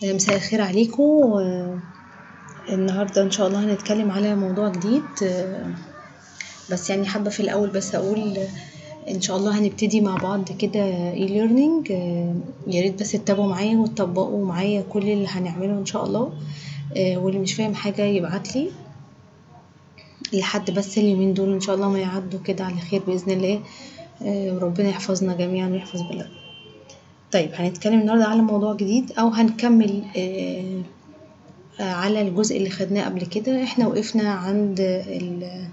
مساء الخير عليكم و- النهاردة إن شاء الله هنتكلم على موضوع جديد آه، بس يعني حابة في الأول بس أقول إن شاء الله هنبتدي مع بعض كده e-learning آه، يا ريت بس تتابعوا معايا وتطبقوا معايا كل اللي هنعمله إن شاء الله آه، واللي مش فاهم حاجة يبعتلي لحد بس اليومين دول إن شاء الله ما يعدوا كده على خير بإذن الله آه، وربنا يحفظنا جميعا ويحفظ بلدنا طيب هنتكلم النهاردة على موضوع جديد أو هنكمل آه، آه، على الجزء اللي خدناه قبل كده احنا وقفنا عند ال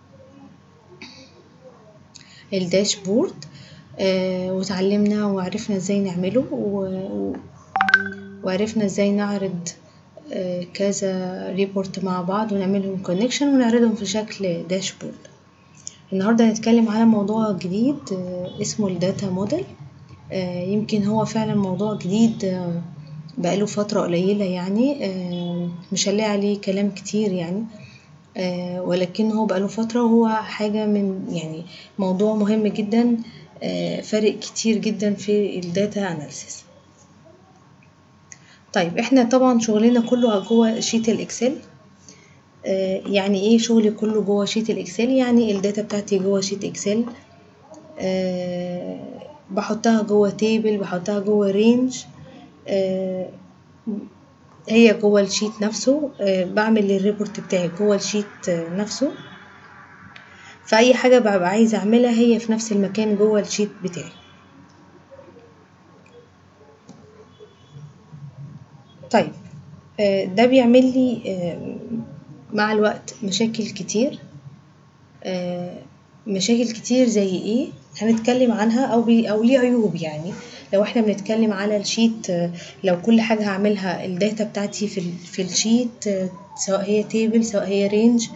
الداشبورد آه، وتعلمنا وعرفنا ازاي نعمله و- و- وعرفنا ازاي نعرض آه، كذا ريبورت مع بعض ونعملهم كونكشن ونعرضهم في شكل داشبورد النهارده هنتكلم على موضوع جديد آه، اسمه الداتا موديل آه، يمكن هو فعلا موضوع جديد آه، بقاله فترة قليلة يعني آه، مش هنلاقي عليه كلام كتير يعني آه، ولكن هو بقاله فترة وهو حاجة من يعني موضوع مهم جدا آه، فارق كتير جدا في الداتا اناليسيس طيب احنا طبعا شغلنا كله جوه شيت الاكسل آه، يعني ايه شغلي كله جوه شيت الاكسل يعني الداتا بتاعتي جوه شيت اكسل آه، بحطها جوه تيبل بحطها جوه رينج آه، هي جوه الشيت نفسه آه، بعمل الريبورت بتاعي جوه الشيت آه، نفسه فأي حاجة ببقى عايزة أعملها هي في نفس المكان جوه الشيت بتاعي طيب آه، ده بيعمل لي آه، مع الوقت مشاكل كتير آه، مشاكل كتير زي ايه هنتكلم عنها او بي او ليه عيوب يعني لو احنا بنتكلم على الشيت آه، لو كل حاجة هعملها الداتا بتاعتي في ال في الشيت آه، سواء هي تيبل سواء هي رينج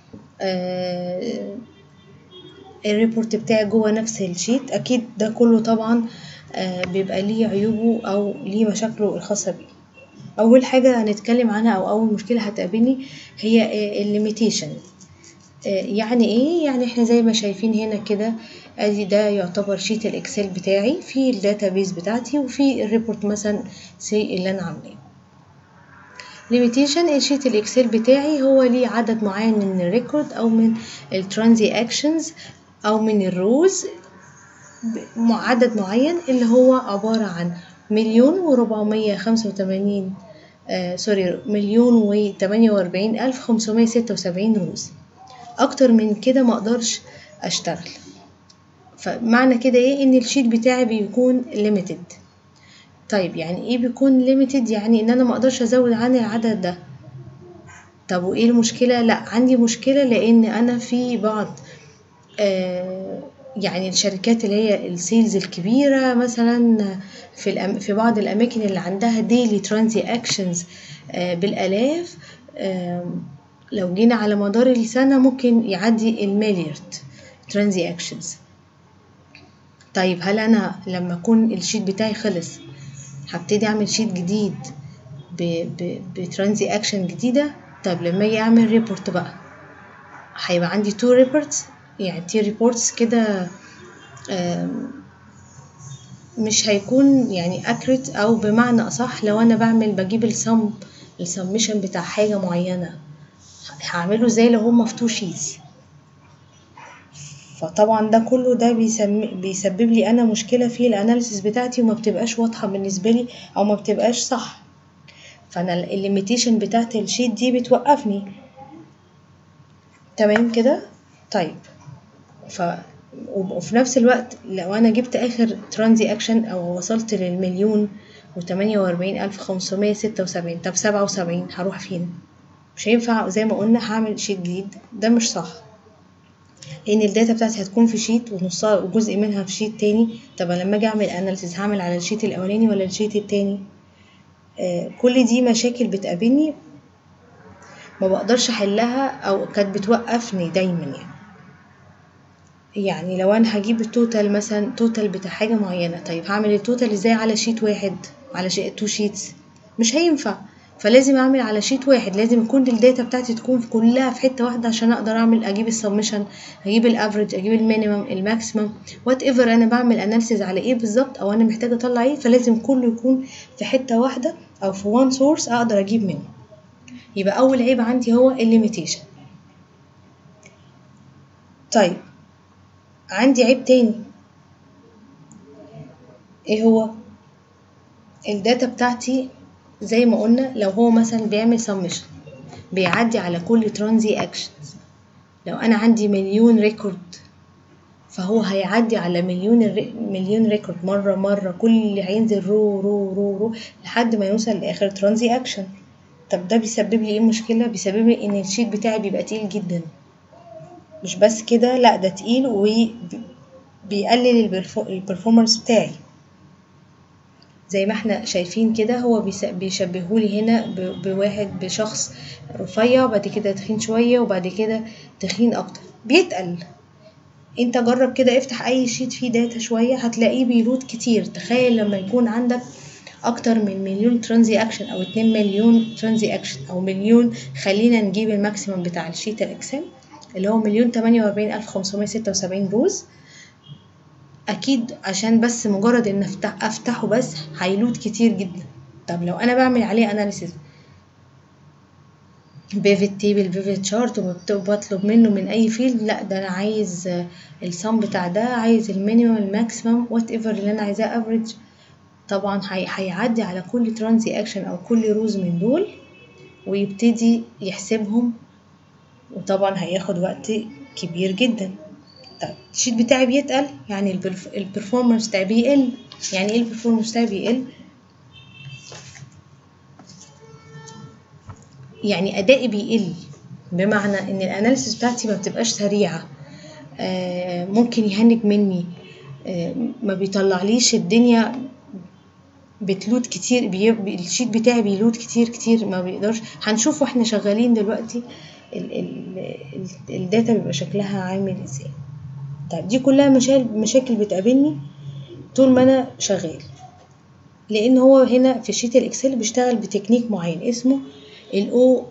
الريبورت بتاعي جوه نفس الشيت اكيد ده كله طبعا آه، بيبقى ليه عيوبه او ليه مشاكله الخاصة بيه اول حاجة هنتكلم عنها او اول مشكلة هتقابلني هي الليميتيشن يعني ايه يعني احنا زي ما شايفين هنا كده ادي ده يعتبر شيت الاكسل بتاعي في الداتابيز بتاعتي وفي الريبورت مثلا سي اللي انا عاملاه ليميتيشن الشيت الاكسل بتاعي هو ليه عدد معين من الريكورد او من الترانزي اكشنز او من الروز ب- عدد معين اللي هو عبارة عن مليون وربعمية خمسة وتمانين آه سوري مليون وتمانية وأربعين ألف خمسمية ستة وسبعين روز أكتر من كده مقدرش أشتغل فمعنى كده إيه إن الشيت بتاعي بيكون limited طيب يعني إيه بيكون limited يعني إن أنا مقدرش أزود عن العدد ده طب وإيه المشكلة لأ عندي مشكلة لأن أنا في بعض آه، يعني الشركات اللي هي السيلز الكبيرة مثلا في الأم في بعض الأماكن اللي عندها ديلي ترانزاكشنز بالآلاف آم، لو جينا على مدار السنة ممكن يعدي المليارد ترانزاكشنز طيب هل أنا لما أكون الشيت بتاعي خلص هبتدي أعمل شيت جديد بترانزاكشن جديدة طب لما أجي أعمل ريبورت بقى هيبقى عندي تو ريبورتس يعني تي ريبورتس كده آم، مش هيكون يعني accurate او بمعنى اصح لو انا بعمل بجيب السم السمشن بتاع حاجة معينة هعمله ازاي لو هما في تو شيتس فطبعا ده كله ده بيسم... بيسبب لي انا مشكلة في الاناليسيس بتاعتي وما بتبقاش واضحة بالنسبة لي او ما بتبقاش صح فانا الليميتيشن بتاعت الشيت دي بتوقفني تمام كده طيب ف وفي نفس الوقت لو انا جبت اخر ترانزاكشن او وصلت للمليون وتمانية واربعين الف خمسمية ستة وسبعين طب سبعة وسبعين هروح فين مش هينفع زي ما قلنا هعمل شيت جديد ده مش صح لان الداتا بتاعتي هتكون في شيت ونصها وجزء منها في شيت تاني طب أنا لما اجي اعمل اناليسيس هعمل على الشيت الاولاني ولا الشيت التاني آه كل دي مشاكل بتقابلني ما بقدرش احلها او كانت بتوقفني دايما يعني يعني لو انا هجيب التوتال مثلا توتال بتاع حاجه معينه طيب هعمل التوتال ازاي على شيت واحد على شيء تو شيتس مش هينفع فلازم اعمل على شيت واحد لازم يكون الداتا بتاعتي تكون كلها في حته واحده عشان اقدر اعمل اجيب السبمشن اجيب الافريج اجيب المينيمم الماكسيمم وات ايفر انا بعمل اناليسيز على ايه بالظبط او انا محتاجه اطلع ايه فلازم كله يكون في حته واحده او في وان سورس اقدر اجيب منه يبقى اول عيب عندي هو الليميتيشن طيب عندي عيب تاني ايه هو الداتا بتاعتي زي ما قلنا لو هو مثلا بيعمل سمشن بيعدي على كل ترانزي اكشنز لو انا عندي مليون ريكورد فهو هيعدي على مليون الري... مليون ريكورد مرة مرة كل هينزل رو رو رو رو لحد ما يوصل لآخر ترانزي أكشن طب ده بيسبب لي ايه مشكلة؟ بيسبب لي إن الشيت بتاعي بيبقى تقيل جدا مش بس كده لأ ده تقيل وبيقلل البرفورمانس بتاعي زي ما احنا شايفين كده هو بيشبهولي هنا بواحد بشخص رفيع بعد كده تخين شوية وبعد كده تخين أكتر بيتقل انت جرب كده افتح اي شيت فيه داتا شوية هتلاقيه بيلود كتير تخيل لما يكون عندك اكتر من مليون ترانزي اكشن او اتنين مليون ترانزي اكشن او مليون خلينا نجيب الماكسيمم بتاع الشيت الاكسل اللي هو مليون تمانية واربعين الف خمسمية ستة وسبعين روز اكيد عشان بس مجرد ان افتح افتحه بس هيلود كتير جدا طب لو انا بعمل عليه اناليسيز بيفت تيبل بيفت شارت وبطلب منه من اي فيلد لا ده انا عايز السم بتاع ده عايز المينيمم الماكسيمم وات ايفر اللي انا عايزاه افريج طبعا هيعدي على كل ترانزي اكشن او كل روز من دول ويبتدي يحسبهم وطبعا هياخد وقت كبير جدا طيب الشيت بتاعي بيتقل يعني البرفورمانس بتاعي بيقل يعني ايه البرفورمانس بتاعي بيقل يعني ادائي بيقل بمعنى ان الاناليسيس بتاعتي ما بتبقاش سريعه آه ممكن يهنج مني آه ما بيطلعليش الدنيا بتلود كتير بي... الشيت بتاعي بيلود كتير كتير ما بيقدرش هنشوف واحنا شغالين دلوقتي ال... ال... ال... الداتا بيبقى شكلها عامل ازاي طيب دي كلها مشاكل مشاكل بتقابلني طول ما انا شغال لان هو هنا في شيت الاكسل بيشتغل بتكنيك معين اسمه ال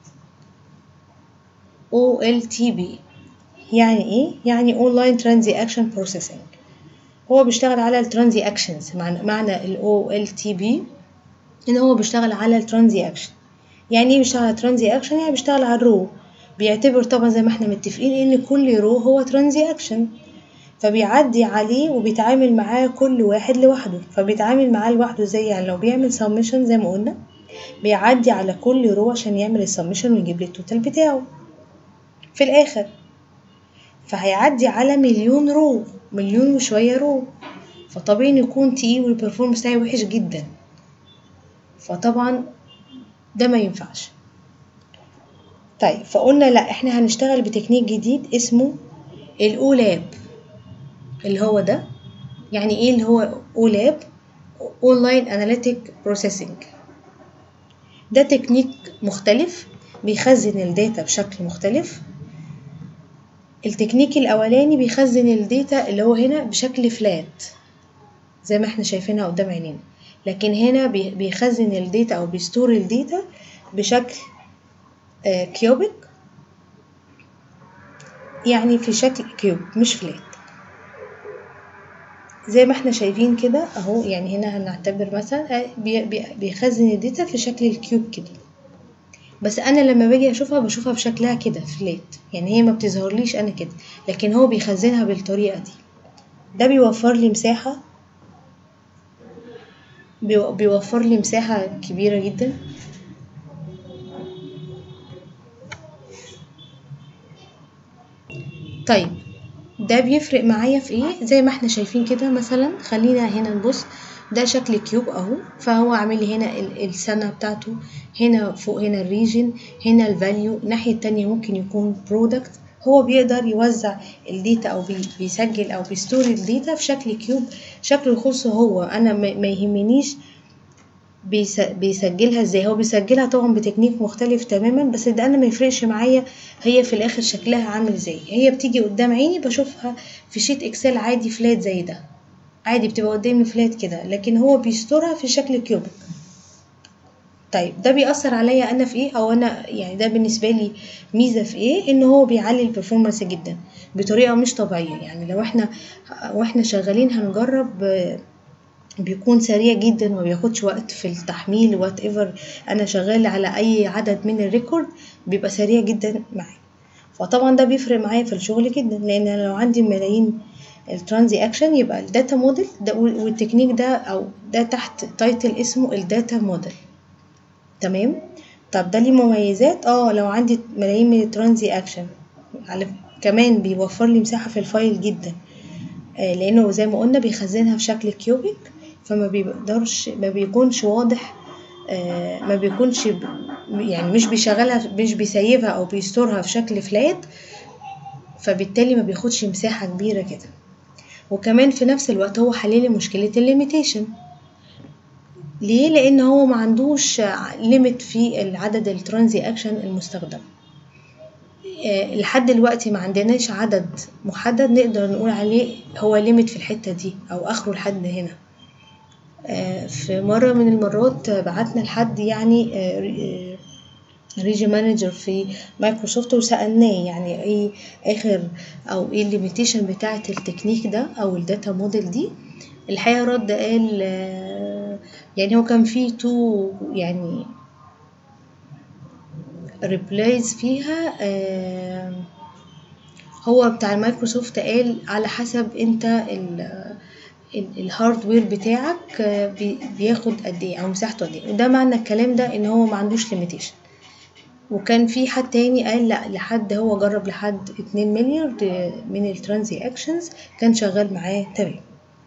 O OLTP يعني ايه؟ يعني Online Transaction Processing هو بيشتغل على الترانزي اكشنز معنى, معنى ال OLTP ان هو بيشتغل على الترانزي اكشن يعني ايه بيشتغل على الترانزي اكشن يعني بيشتغل على الرو بيعتبر طبعا زي ما احنا متفقين ان كل رو هو ترانزي اكشن فبيعدي عليه وبيتعامل معاه كل واحد لوحده فبيتعامل معاه لوحده زي يعني لو بيعمل سبمشن زي ما قلنا بيعدي على كل رو عشان يعمل السبمشن ويجيب لي التوتال بتاعه في الاخر فهيعدي على مليون رو مليون وشوية رو فطبيعي يكون تقيل والبرفورمانس بتاعي وحش جدا فطبعا ده ما ينفعش طيب فقلنا لا احنا هنشتغل بتكنيك جديد اسمه الاولاب اللي هو ده يعني ايه اللي هو اولاب اونلاين اناليتيك بروسيسنج ده تكنيك مختلف بيخزن الداتا بشكل مختلف التكنيك الاولاني بيخزن الداتا اللي هو هنا بشكل فلات زي ما احنا شايفينها قدام عينينا لكن هنا بيخزن الداتا او بيستور الداتا بشكل آه كيوبيك يعني في شكل كيوب مش فلات زي ما احنا شايفين كده اهو يعني هنا هنعتبر مثلا بيخزن الداتا في شكل الكيوب كده بس انا لما باجي اشوفها بشوفها بشكلها كده فلات يعني هي ما بتظهرليش انا كده لكن هو بيخزنها بالطريقه دي ده بيوفر لي مساحه بيوفر لي مساحه كبيره جدا طيب ده بيفرق معايا في ايه زي ما احنا شايفين كده مثلا خلينا هنا نبص ده شكل كيوب اهو فهو عامل لي هنا السنه بتاعته هنا فوق هنا الريجن هنا الفاليو الناحيه التانية ممكن يكون برودكت هو بيقدر يوزع الداتا او بيسجل او بيستور الداتا في شكل كيوب شكله يخصه هو انا ما يهمنيش بيسجلها ازاي هو بيسجلها طبعا بتكنيك مختلف تماما بس ده انا ما يفرقش معايا هي في الاخر شكلها عامل ازاي هي بتيجي قدام عيني بشوفها في شيت اكسل عادي فلات زي ده عادي بتبقى قدامي فلات كده لكن هو بيستورها في شكل كيوبيك طيب ده بيأثر عليا انا في ايه او انا يعني ده بالنسبه لي ميزه في ايه ان هو بيعلي البرفورمانس جدا بطريقه مش طبيعيه يعني لو احنا واحنا شغالين هنجرب بيكون سريع جدا وما بياخدش وقت في التحميل وات ايفر انا شغال على اي عدد من الريكورد بيبقى سريع جدا معايا فطبعا ده بيفرق معايا في الشغل جدا لان أنا لو عندي ملايين الترانزي اكشن يبقى الداتا موديل ده والتكنيك ده او ده تحت تايتل اسمه الداتا موديل تمام طب ده ليه مميزات اه لو عندي ملايين من الترانزي اكشن على كمان بيوفر لي مساحه في الفايل جدا آه لانه زي ما قلنا بيخزنها في شكل كيوبيك فما بيقدرش ما بيكونش واضح آه ما بيكونش ب... يعني مش بيشغلها مش بيسيبها او بيستورها في شكل فلات فبالتالي ما بياخدش مساحه كبيره كده وكمان في نفس الوقت هو حللي مشكله الليميتيشن ليه لان هو ما عندوش ليميت في العدد الترانزي اكشن المستخدم آه لحد دلوقتي ما عندناش عدد محدد نقدر نقول عليه هو ليميت في الحته دي او اخره لحد هنا آه في مره من المرات بعتنا لحد يعني آه ريجي مانجر في مايكروسوفت وسالناه يعني ايه اخر او ايه الليميتيشن بتاعه التكنيك ده او الداتا موديل دي الحقيقه رد قال يعني هو كان فيه تو يعني ريبلايز فيها هو بتاع المايكروسوفت قال على حسب انت الهاردوير بتاعك بياخد قد ايه او مساحته قد ايه وده معنى الكلام ده ان هو ما عندوش ليميتيشن وكان في حد تاني قال لا لحد هو جرب لحد 2 مليار من الترانزي اكشنز كان شغال معاه تمام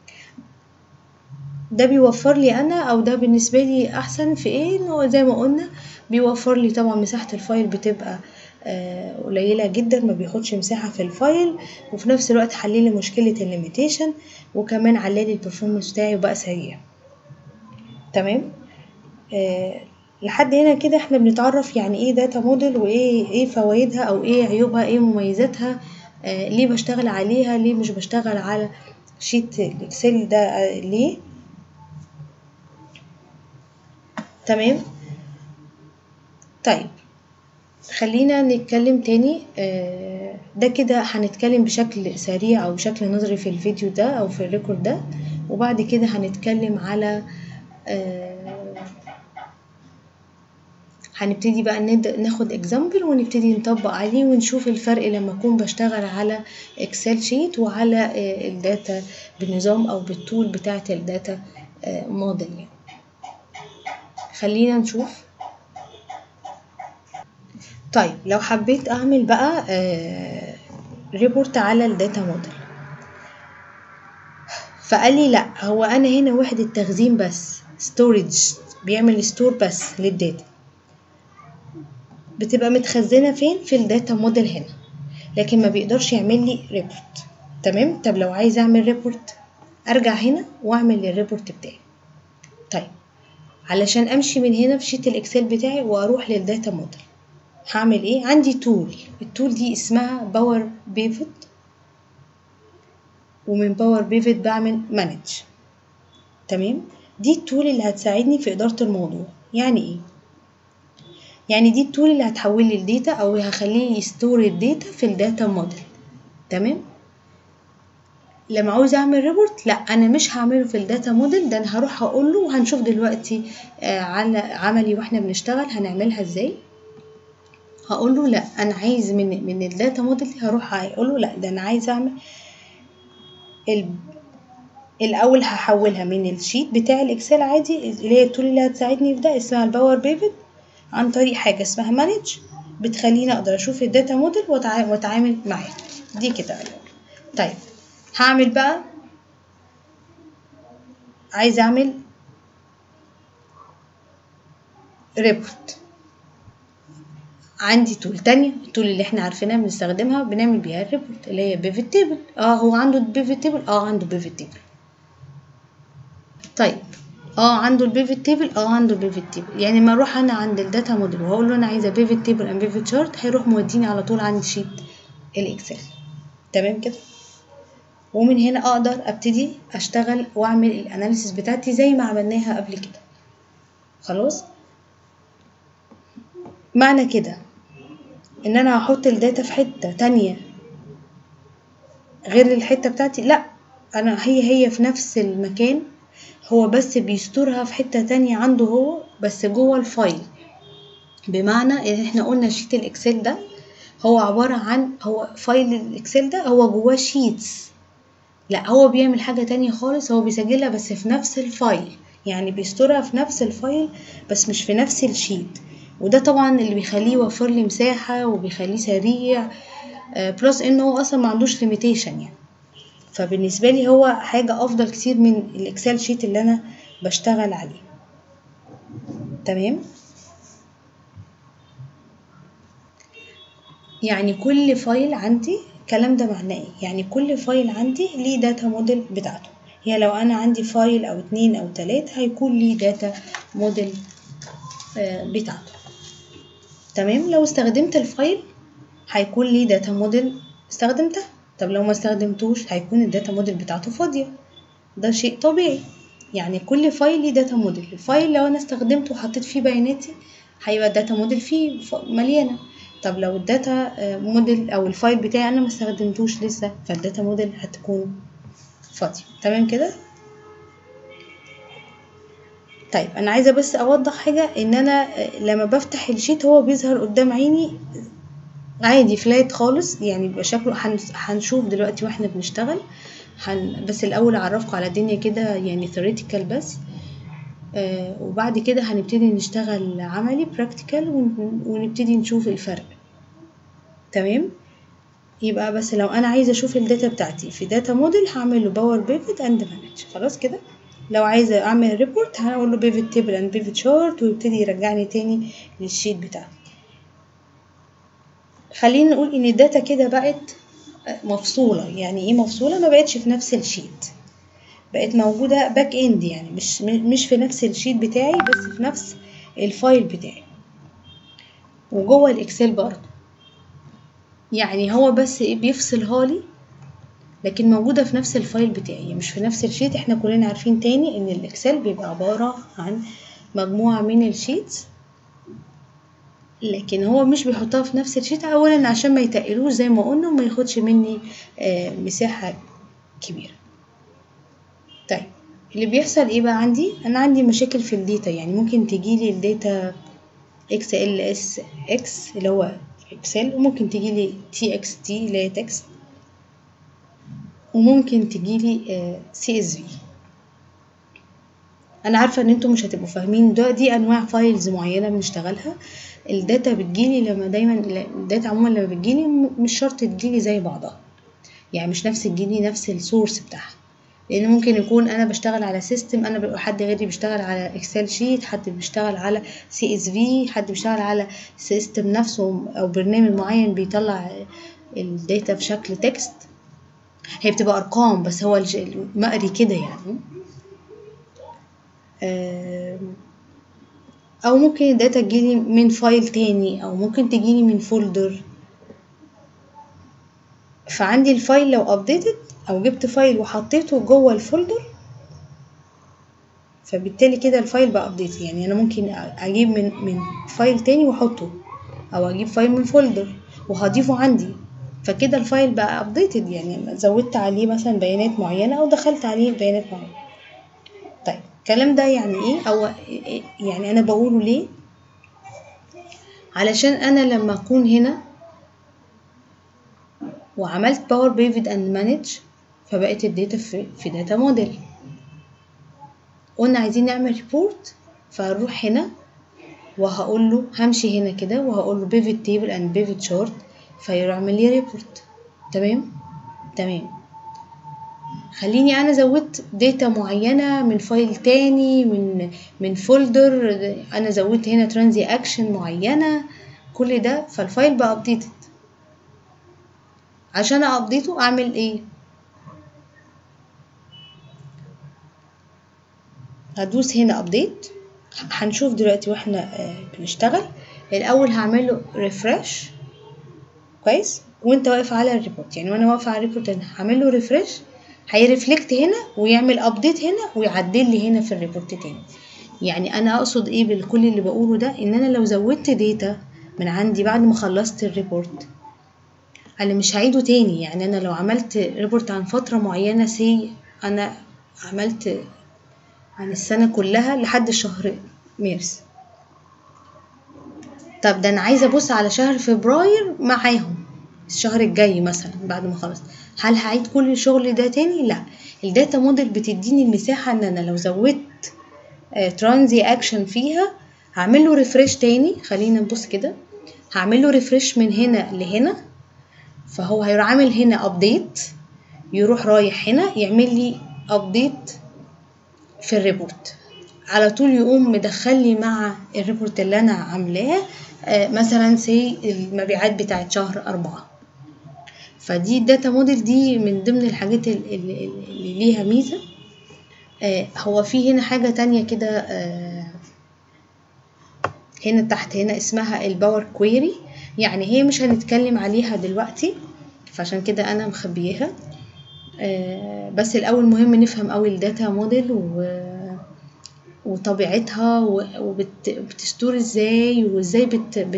ده بيوفر لي انا او ده بالنسبه لي احسن في ايه انه زي ما قلنا بيوفر لي طبعا مساحه الفايل بتبقى آه قليله جدا ما بياخدش مساحه في الفايل وفي نفس الوقت حل لي مشكله الليميتيشن وكمان على لي البرفورمانس بتاعي وبقى سريع تمام آه لحد هنا كده احنا بنتعرف يعني ايه داتا موديل وايه ايه فوائدها او ايه عيوبها ايه مميزاتها آه ليه بشتغل عليها ليه مش بشتغل على شيت الاكسل ده آه ليه تمام طيب خلينا نتكلم تاني آه ده كده هنتكلم بشكل سريع او بشكل نظري في الفيديو ده او في الريكورد ده وبعد كده هنتكلم على آه هنبتدي بقى ناخد اكزامبل ونبتدي نطبق عليه ونشوف الفرق لما اكون بشتغل على اكسل شيت وعلى الداتا بالنظام او بالتول بتاعه الداتا موديل يعني. خلينا نشوف طيب لو حبيت اعمل بقى ريبورت على الداتا موديل فقال لي لا هو انا هنا وحدة تخزين بس ستورج بيعمل ستور بس للداتا بتبقى متخزنه فين في الداتا موديل هنا لكن ما بيقدرش يعمل لي ريبورت تمام طب لو عايز اعمل ريبورت ارجع هنا واعمل الريبورت بتاعي طيب علشان امشي من هنا في شيت الاكسل بتاعي واروح للداتا موديل هعمل ايه عندي تول التول دي اسمها باور بيفت ومن باور بيفت بعمل مانج تمام دي التول اللي هتساعدني في اداره الموضوع يعني ايه يعني دي التول اللي هتحول لي الداتا او هخليه يستور الداتا في الداتا موديل تمام لما عاوز اعمل ريبورت لا انا مش هعمله في الداتا موديل ده انا هروح اقول له وهنشوف دلوقتي آه على عملي واحنا بنشتغل هنعملها ازاي هقول له لا انا عايز من من الداتا موديل دي هروح اقول له لا ده انا عايز اعمل ال... الاول هحولها من الشيت بتاع الاكسل عادي اللي هي التول اللي هتساعدني في ده اسمها الباور بيفت عن طريق حاجه اسمها مانج بتخليني اقدر اشوف الداتا موديل واتعامل معاه دي كده طيب هعمل بقى عايز اعمل ريبورت عندي تول تانية التول اللي احنا عارفينها بنستخدمها بنعمل بيها الريبورت اللي هي بيفت تيبل اه هو عنده بيفت تيبل اه عنده بيفت تيبل طيب اه عنده البيفت تيبل اه عنده بيفت تيبل يعني ما اروح انا عند الداتا موديل وهقول له انا عايزه بيفت تيبل ام بيفت شارت هيروح موديني على طول عند شيت الاكسل تمام كده ومن هنا اقدر ابتدي اشتغل واعمل الاناليسيس بتاعتي زي ما عملناها قبل كده خلاص معنى كده ان انا هحط الداتا في حته تانية غير الحته بتاعتي لا انا هي هي في نفس المكان هو بس بيسترها في حتة تانية عنده هو بس جوه الفايل بمعنى ان احنا قلنا شيت الاكسل ده هو عبارة عن هو فايل الاكسل ده هو جواه شيتس لا هو بيعمل حاجة تانية خالص هو بيسجلها بس في نفس الفايل يعني بيسترها في نفس الفايل بس مش في نفس الشيت وده طبعا اللي بيخليه يوفر لي مساحة وبيخليه سريع بلس انه هو اصلا ما عندوش ليميتيشن يعني فبالنسبة لي هو حاجة افضل كتير من الاكسل شيت اللي انا بشتغل عليه تمام يعني كل فايل عندي الكلام ده معناه ايه يعني كل فايل عندي ليه داتا موديل بتاعته هي لو انا عندي فايل او اتنين او تلاتة هيكون ليه داتا موديل بتاعته تمام لو استخدمت الفايل هيكون ليه داتا موديل استخدمتها طب لو ما استخدمتوش هيكون الداتا موديل بتاعته فاضية ده شيء طبيعي يعني كل فايل ليه داتا موديل الفايل لو انا استخدمته وحطيت فيه بياناتي هيبقى الداتا موديل فيه مليانة طب لو الداتا موديل او الفايل بتاعي انا ما استخدمتوش لسه فالداتا موديل هتكون فاضية تمام كده طيب انا عايزه بس اوضح حاجه ان انا لما بفتح الشيت هو بيظهر قدام عيني عادي فلات خالص يعني بيبقى شكله هنشوف دلوقتي واحنا بنشتغل هن بس الاول اعرفكم على الدنيا كده يعني theoretical بس آه وبعد كده هنبتدي نشتغل عملي براكتيكال ونبتدي نشوف الفرق تمام يبقى بس لو انا عايزه اشوف الداتا بتاعتي في داتا موديل هعمل له باور بيفت اند مانج خلاص كده لو عايزه اعمل ريبورت هقول له بيفت تيبل اند بيفت شارت ويبتدي يرجعني تاني للشيت بتاعي خلينا نقول ان الداتا كده بقت مفصوله يعني ايه مفصوله ما بقتش في نفس الشيت بقت موجوده باك اند يعني مش مش في نفس الشيت بتاعي بس في نفس الفايل بتاعي وجوه الاكسل برضه يعني هو بس بيفصلها لي لكن موجودة في نفس الفايل بتاعي مش في نفس الشيت احنا كلنا عارفين تاني ان الاكسل بيبقى عبارة عن مجموعة من الشيتس لكن هو مش بيحطها في نفس الشيت اولا عشان ما يتقلوش زي ما قلنا وما ياخدش مني آه مساحة كبيرة طيب اللي بيحصل ايه بقى عندي انا عندي مشاكل في الداتا يعني ممكن تجيلي الداتا اكس ال اس اكس اللي هو اكسل وممكن تجيلي تي اكس تي اللي هي تكست وممكن تجيلي سي اس في انا عارفه ان انتم مش هتبقوا فاهمين ده دي انواع فايلز معينه بنشتغلها الداتا بتجيلي لما دايما الداتا عموما لما بتجيلي مش شرط تجيلي زي بعضها يعني مش نفس تجيلي نفس السورس بتاعها لان ممكن يكون انا بشتغل على سيستم انا بيبقى حد غيري بيشتغل على اكسل شيت حد بيشتغل على سي اس في حد بيشتغل على سيستم نفسه او برنامج معين بيطلع الداتا في شكل تكست هي بتبقى ارقام بس هو المقري كده يعني او ممكن الداتا تجيلي من فايل تاني او ممكن تجيني من فولدر فعندي الفايل لو ابديتد او جبت فايل وحطيته جوه الفولدر فبالتالي كده الفايل بقى ابديت يعني انا ممكن اجيب من من فايل تاني واحطه او اجيب فايل من فولدر وهضيفه عندي فكده الفايل بقى ابديتد يعني زودت عليه مثلا بيانات معينه او دخلت عليه بيانات معينه طيب الكلام ده يعني ايه او يعني انا بقوله ليه علشان انا لما اكون هنا وعملت باور بيفت اند مانج فبقت الداتا في, في داتا موديل قلنا عايزين نعمل ريبورت فهنروح هنا وهقول له همشي هنا كده وهقول له بيفت تيبل اند بيفت شارت فيعمل لي ريبورت تمام تمام خليني انا زودت داتا معينه من فايل تاني من من فولدر انا زودت هنا ترانزي اكشن معينه كل ده فالفايل بقى ابديتد عشان ابديته اعمل ايه هدوس هنا ابديت هنشوف دلوقتي واحنا بنشتغل الاول هعمل له ريفرش كويس وانت واقف على الريبورت يعني وانا واقفه على الريبورت هنا هعمل له ريفرش هيرفلكت هنا ويعمل ابديت هنا ويعدل لي هنا في الريبورت تاني يعني انا اقصد ايه بالكل اللي بقوله ده ان انا لو زودت داتا من عندي بعد ما خلصت الريبورت انا مش هعيده تاني يعني انا لو عملت ريبورت عن فتره معينه سي انا عملت عن السنة كلها لحد شهر مارس طب ده انا عايزه ابص على شهر فبراير معاهم الشهر الجاي مثلا بعد ما خلص هل هعيد كل الشغل ده تاني لا الداتا موديل بتديني المساحه ان انا لو زودت ترانزي اكشن فيها هعمل له ريفرش تاني خلينا نبص كده هعمل له ريفرش من هنا لهنا فهو هيروح عامل هنا ابديت يروح رايح هنا يعمل لي ابديت في الريبورت على طول يقوم مدخل لي مع الريبورت اللي انا عاملاه آه، مثلا سي المبيعات بتاعت شهر أربعة فدي الداتا موديل دي من ضمن الحاجات ال- ال- ال- اللي ليها ميزة آه، هو في هنا حاجة تانية كده آه، هنا تحت هنا اسمها الباور كويري يعني هي مش هنتكلم عليها دلوقتي فعشان كده انا مخبياها آه، بس الاول مهم نفهم قوي الداتا موديل و وطبيعتها وبتستور ازاي وازاي بت, بت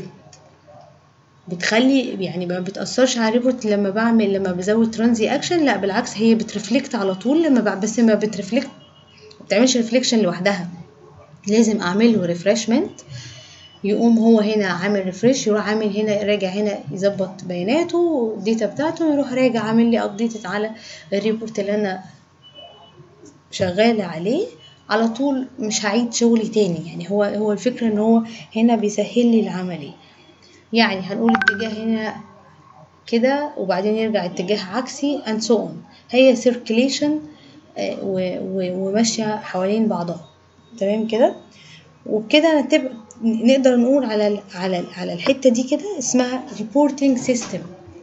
بتخلي يعني ما بتأثرش على الريبورت لما بعمل لما بزود ترانزي اكشن لا بالعكس هي بترفلكت على طول لما بعد بس ما بترفلكت ما بتعملش ريفليكشن لوحدها لازم اعمل له ريفرشمنت يقوم هو هنا عامل ريفرش يروح عامل هنا راجع هنا يظبط بياناته الداتا بتاعته يروح راجع عامل لي ابديت على الريبورت اللي انا شغالة عليه على طول مش هعيد شغلي تاني يعني هو هو الفكرة ان هو هنا بيسهل لي العملية يعني هنقول اتجاه هنا كده وبعدين يرجع اتجاه عكسي and so on هي circulation آه، و- و- وماشية حوالين بعضها تمام كده وبكده نتبقى نقدر نقول على ال- على ال- على الحتة دي كده اسمها reporting system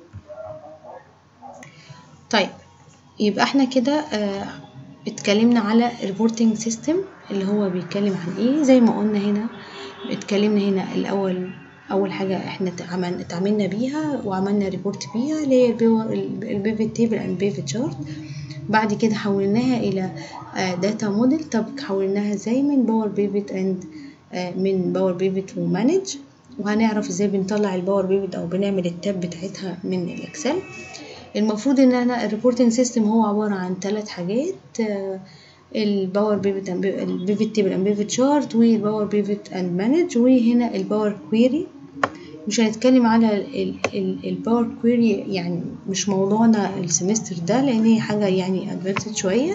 طيب يبقى احنا كده آه، اتكلمنا على reporting system اللي هو بيتكلم عن ايه زي ما قلنا هنا اتكلمنا هنا الاول اول حاجه احنا اتعمل- اتعاملنا بيها وعملنا ريبورت بيها اللي هي البيفت تيبل اند بيفت شارت بعد كده حولناها الى داتا موديل طب حولناها ازاي من باور بيفت اند من باور بيفت ومانج وهنعرف ازاي بنطلع الباور بيفت او بنعمل التاب بتاعتها من الاكسل المفروض ان انا الريبورتنج سيستم هو عباره عن ثلاث حاجات الباور بيفت البيفت تيبل اند بيفت شارت والباور بيفت اند مانج وهنا الباور كويري مش هنتكلم على الباور كويري يعني مش موضوعنا السمستر ده لان هي حاجه يعني ادفانسد شويه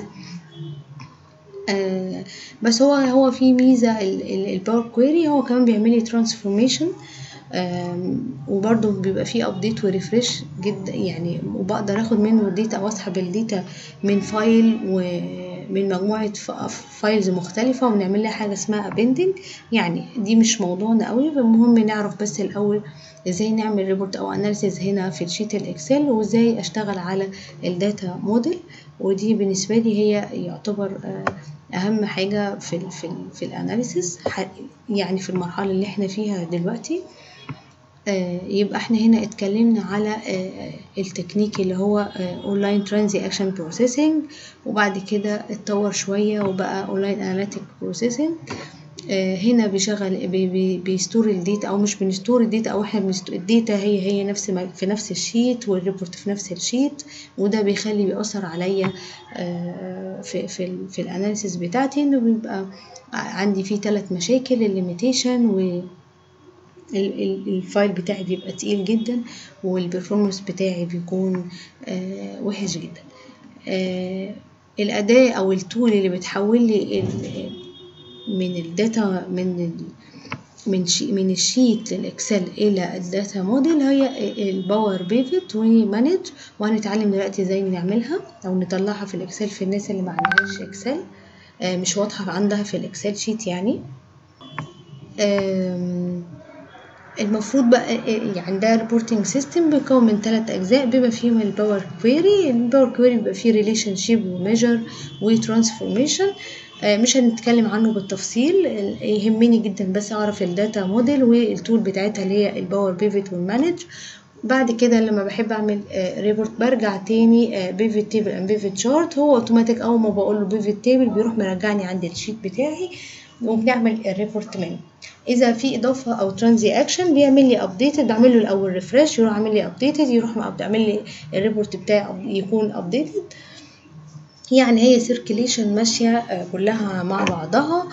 آه بس هو هو في ميزه الباور كويري هو كمان بيعمل لي ترانسفورميشن وبرضه بيبقى فيه ابديت وريفرش جدا يعني وبقدر اخد منه الداتا او اسحب الداتا من فايل ومن مجموعه فايلز مختلفه ونعمل لها حاجه اسمها appending يعني دي مش موضوعنا قوي فالمهم نعرف بس الاول ازاي نعمل ريبورت او اناليسيز هنا في الشيت الاكسل وازاي اشتغل على الداتا موديل ودي بالنسبه لي هي يعتبر اهم حاجه في ال في ال في الاناليسيز يعني في المرحله اللي احنا فيها دلوقتي يبقى احنا هنا اتكلمنا على التكنيك اللي هو اونلاين ترانزاكشن بروسيسنج وبعد كده اتطور شويه وبقى اونلاين اناليتيك بروسيسنج هنا بيشغل بي بي بيستور الداتا او مش بنستور الداتا او احنا بنستور الداتا هي هي نفس في نفس الشيت والريبورت في نفس الشيت وده بيخلي بيأثر عليا في في في الاناليسيس بتاعتي انه بيبقى عندي فيه ثلاث مشاكل الليميتيشن و الفايل بتاعي بيبقى تقيل جدا والبرفورمانس بتاعي بيكون آه وحش جدا آه الأداة أو التول اللي بتحول لي من الداتا من ال من شي من الشيت للإكسل إلى الداتا موديل هي الباور بيفت ومانج وهنتعلم دلوقتي ازاي نعملها أو نطلعها في الإكسل في الناس اللي ما عندهاش إكسل آه مش واضحة عندها في الإكسل شيت يعني المفروض بقى يعني ده ريبورتنج سيستم بيكون من ثلاث اجزاء بيبقى فيهم الباور كويري الباور كويري بيبقى فيه ريليشن شيب وميجر وترانسفورميشن مش هنتكلم عنه بالتفصيل يهمني جدا بس اعرف الداتا موديل والتول بتاعتها اللي هي الباور بيفت والمانج بعد كده لما بحب اعمل ريبورت برجع تاني بيفت تيبل اند بيفت شارت هو اوتوماتيك اول ما بقول له بيفت تيبل بيروح مرجعني عند الشيت بتاعي وبنعمل الريبورت منه اذا في اضافه او ترانزي اكشن بيعمل لي ابديتد بعمل له الاول ريفرش يروح عامل لي ابديتد يروح عامل لي الريبورت بتاعي يكون ابديتد يعني هي سيركيليشن ماشية كلها مع بعضها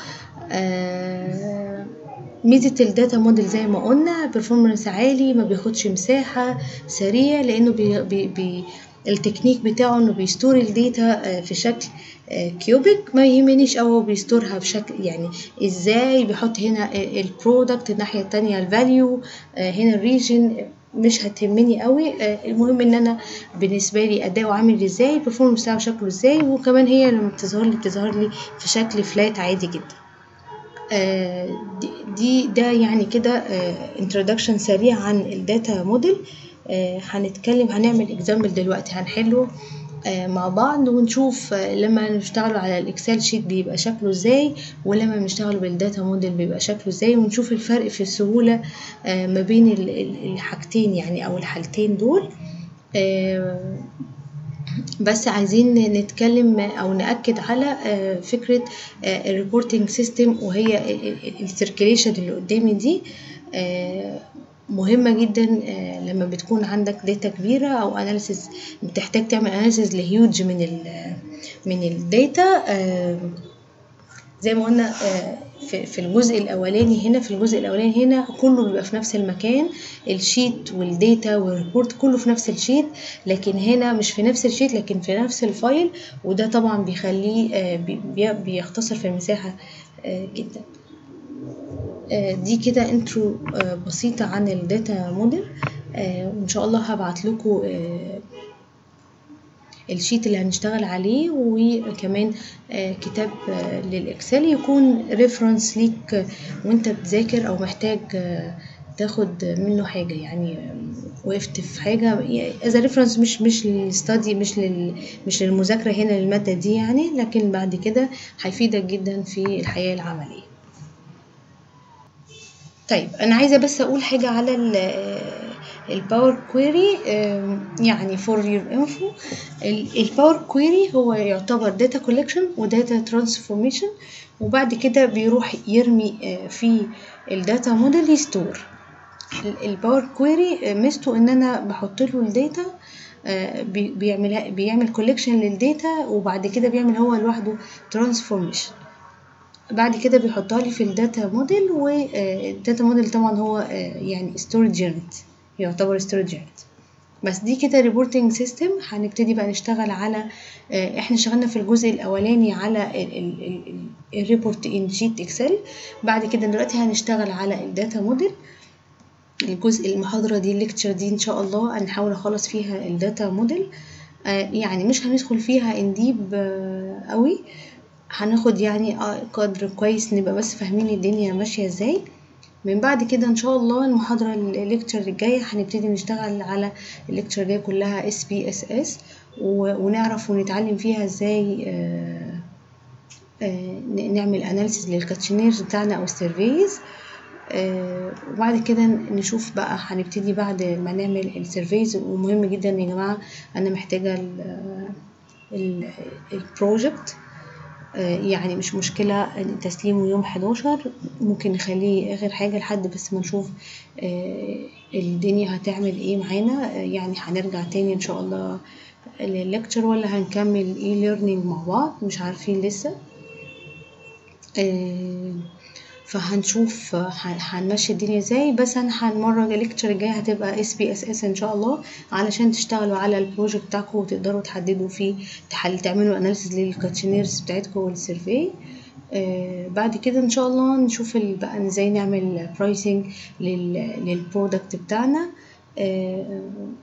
ميزة الداتا موديل زي ما قلنا performance عالي ما بياخدش مساحة سريع لأنه بي بي بي التكنيك بتاعه انه بيستور الداتا في شكل كيوبيك ما يهمنيش أوي هو بيستورها بشكل يعني ازاي بيحط هنا البرودكت الناحية التانية الفاليو هنا الريجن مش هتهمني قوي المهم ان انا بالنسبه لي اداؤه عامل ازاي البرفورمانس بتاعه شكله ازاي وكمان هي لما بتظهر لي بتظهر لي في شكل فلات عادي جدا دي ده يعني كده انترودكشن سريع عن الداتا موديل هنتكلم هنعمل اكزامبل دلوقتي هنحله مع بعض ونشوف لما نشتغلوا على الاكسل شيت بيبقى شكله ازاي ولما بنشتغل بالداتا موديل بيبقى شكله ازاي ونشوف الفرق في السهولة ما بين الحاجتين يعني او الحالتين دول بس عايزين نتكلم او ناكد على فكره الريبورتنج سيستم وهي السيركيليشن اللي قدامي دي مهمة جدا لما بتكون عندك داتا كبيرة أو أناليسيز بتحتاج تعمل أناليسيز لهيوج من ال من الداتا زي ما قلنا في الجزء الأولاني هنا في الجزء الأولاني هنا كله بيبقى في نفس المكان الشيت والداتا والريبورت كله في نفس الشيت لكن هنا مش في نفس الشيت لكن في نفس الفايل وده طبعا بيخليه بيختصر في المساحة جدا دي كده انترو بسيطة عن الداتا موديل وان شاء الله هبعت لكم الشيت اللي هنشتغل عليه وكمان كتاب للاكسل يكون ريفرنس ليك وانت بتذاكر او محتاج تاخد منه حاجة يعني وقفت في حاجة از ريفرنس مش مش للستادي مش لل مش للمذاكرة هنا للمادة دي يعني لكن بعد كده هيفيدك جدا في الحياة العملية طيب انا عايزه بس اقول حاجه على الباور كويري يعني فور يور انفو الباور كويري هو يعتبر داتا كولكشن وداتا ترانسفورميشن وبعد كده بيروح يرمي في الداتا موديل يستور الباور كويري ميزته ان انا بحط له الداتا بيعمل بيعمل كولكشن للداتا وبعد كده بيعمل هو لوحده ترانسفورميشن بعد كده بيحطها لي في الداتا موديل والداتا موديل طبعا هو يعني ستورج يونت يعتبر ستورج يونت بس دي كده ريبورتنج سيستم هنبتدي بقى نشتغل على احنا اشتغلنا في الجزء الاولاني على الريبورت ان شيت اكسل بعد كده دلوقتي هنشتغل على الداتا موديل الجزء المحاضرة دي الليكتشر دي ان شاء الله هنحاول اخلص فيها الداتا موديل يعني مش هندخل فيها انديب قوي هناخد يعني قدر كويس نبقى بس فاهمين الدنيا ماشية ازاي من بعد كده ان شاء الله المحاضرة الليكتشر الجاية هنبتدي نشتغل على الليكتشر الجاية كلها اس بي اس اس ونعرف ونتعلم فيها ازاي آآ آآ نعمل اناليسيز للكاتشنيرز بتاعنا او السيرفيز وبعد كده نشوف بقى هنبتدي بعد ما نعمل السيرفيز ومهم جدا يا جماعة انا محتاجة البروجكت يعني مش مشكلة تسليمه يوم 11 ممكن نخليه آخر حاجة لحد بس ما نشوف الدنيا هتعمل ايه معانا يعني هنرجع تاني ان شاء الله للليكتشر ولا هنكمل اي ليرنينج مع بعض مش عارفين لسه فهنشوف هنمشي الدنيا ازاي بس انا المره الليكتشر الجايه هتبقى اس بي اس اس ان شاء الله علشان تشتغلوا على البروجكت بتاعكم وتقدروا تحددوا فيه تحل تعملوا اناليسيز للكوتشنيرز بتاعتكم والسيرفي آه بعد كده ان شاء الله نشوف بقى ازاي نعمل برايسنج للبرودكت بتاعنا آه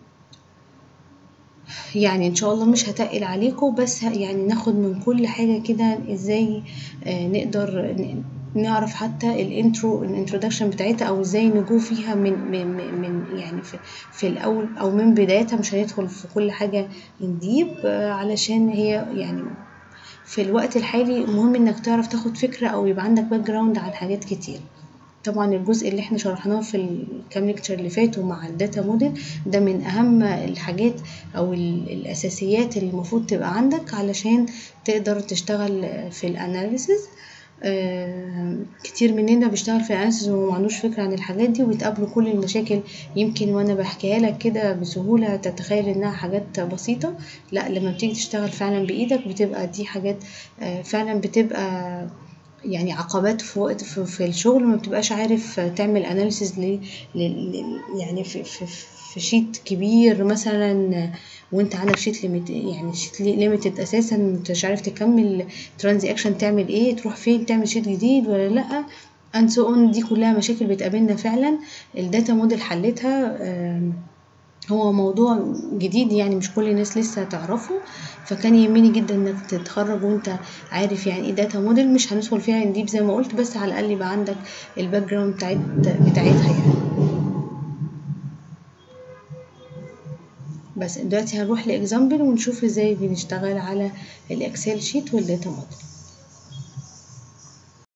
يعني ان شاء الله مش هتقل عليكم بس يعني ناخد من كل حاجه كده ازاي آه نقدر نعرف حتى الانترو الانترودكشن بتاعتها او ازاي نجو فيها من من من يعني في, في الاول او من بدايتها مش هندخل في كل حاجه نديب علشان هي يعني في الوقت الحالي مهم انك تعرف تاخد فكره او يبقى عندك باك جراوند عن حاجات كتير طبعا الجزء اللي احنا شرحناه في الكام ليكتشر اللي فاتوا مع الداتا موديل ده من اهم الحاجات او الاساسيات اللي المفروض تبقى عندك علشان تقدر تشتغل في الاناليسز آه كتير مننا بيشتغل في الاناليسيز وما عندوش فكره عن الحاجات دي وبتقابله كل المشاكل يمكن وانا بحكيها لك كده بسهوله تتخيل انها حاجات بسيطه لا لما بتيجي تشتغل فعلا بايدك بتبقى دي حاجات آه فعلا بتبقى يعني عقبات في وقت في, في الشغل ما بتبقاش عارف تعمل اناليسيز ل يعني في, في, في شيت كبير مثلا وانت عندك شيت ليميت يعني شيت ليميتد اساسا انت مش عارف تكمل ترانزاكشن تعمل ايه تروح فين تعمل شيت جديد ولا لا and so on دي كلها مشاكل بتقابلنا فعلا الداتا موديل حلتها هو موضوع جديد يعني مش كل الناس لسه تعرفه فكان يهمني جدا انك تتخرج وانت عارف يعني ايه داتا موديل مش هندخل فيها نديب زي ما قلت بس على الاقل يبقى عندك الباك جراوند بتاعت بتاعتها يعني بس دلوقتي هنروح لاكزامبل ونشوف ازاي بنشتغل على الاكسل شيت والداتا موديل